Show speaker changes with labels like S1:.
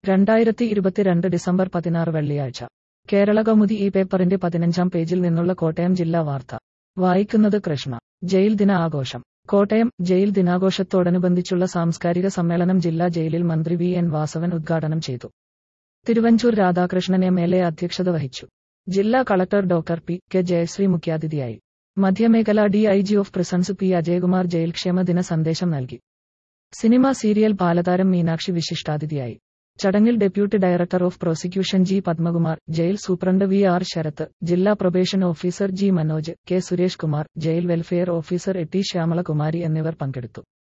S1: രണ്ടായിരത്തി ഇരുപത്തിരണ്ട് ഡിസംബർ പതിനാറ് വെള്ളിയാഴ്ച കേരള കൗമുദി ഈ പേപ്പറിന്റെ പതിനഞ്ചാം പേജിൽ നിന്നുള്ള കോട്ടയം ജില്ലാ വാർത്ത വായിക്കുന്നത് കൃഷ്ണ ജയിൽ ദിന ആഘോഷം കോട്ടയം ജയിൽ ദിനാഘോഷത്തോടനുബന്ധിച്ചുള്ള സാംസ്കാരിക സമ്മേളനം ജില്ലാ ജയിലിൽ മന്ത്രി വി എൻ വാസവൻ ഉദ്ഘാടനം ചെയ്തു Thiruvanchoor Radhakrishnan M L A അധ്യക്ഷത വഹിച്ചു ജില്ലാ collector doctor P K Jayasree മുഖ്യാതിഥിയായി മധ്യമേഖല D I G of prisons P Ajayakumar jail ക്ഷേമ ദിന സന്ദേശം നൽകി സിനിമ സീരിയൽ ബാലതാരം മീനാക്ഷി വിശിഷ്ടാതിഥിയായി ചടങ്ങിൽ deputy director of prosecution G Padmakumar jail superintendent V R Sarath ജില്ലാ probation officer G Manoj K Suresh Kumar jail welfare officer A T Shyamalakumari എന്നിവർ പങ്കെടുത്തു